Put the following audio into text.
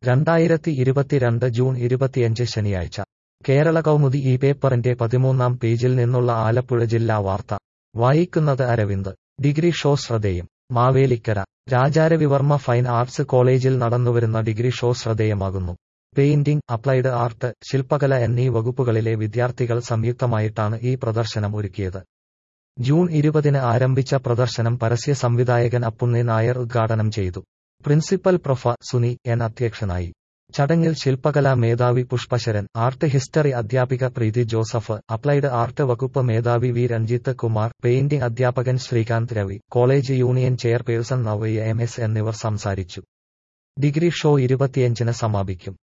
രണ്ടായിരത്തി ഇരുപത്തിരണ്ട് ജൂൺ ഇരുപത്തിയഞ്ച് ശനിയാഴ്ച കേരള കൗമുദി ഈ പേപ്പറിന്റെ പതിമൂന്നാം പേജിൽ നിന്നുള്ള ആലപ്പുഴ ജില്ലാ വാർത്ത വായിക്കുന്നത് അരവിന്ദ് ഡിഗ്രി ഷോ ശ്രദ്ധേയം മാവേലിക്കര രാജാരവിവർമ്മ ഫൈൻ ആർട്സ് കോളേജിൽ നടന്നുവരുന്ന ഡിഗ്രി ഷോ ശ്രദ്ധേയമാകുന്നു പെയിന്റിംഗ് അപ്ലൈഡ് ആർട്ട് ശില്പകല എന്നീ വകുപ്പുകളിലെ വിദ്യാർത്ഥികൾ സംയുക്തമായിട്ടാണ് ഈ പ്രദർശനം ഒരുക്കിയത് ജൂൺ ഇരുപതിന് ആരംഭിച്ച പ്രദർശനം പരസ്യ സംവിധായകൻ അപ്പുണ്ണി നായർ ഉദ്ഘാടനം ചെയ്തു പ്രിൻസിപ്പൽ പ്രൊഫ സുനി എൻ അധ്യക്ഷനായി ചടങ്ങിൽ ശില്പകലാ മേധാവി പുഷ്പശരൻ ആർട്ട് ഹിസ്റ്ററി അധ്യാപിക പ്രീതി ജോസഫ് അപ്ലൈഡ് ആർട്ട് വകുപ്പ് മേധാവി വി രഞ്ജിത്ത് കുമാർ പെയിന്റിംഗ് അധ്യാപകൻ Sreekanth Ravi college union chairperson Navya M S എന്നിവർ സംസാരിച്ചു ഡിഗ്രി ഷോ ഇരുപത്തിയഞ്ചിന് സമാപിക്കും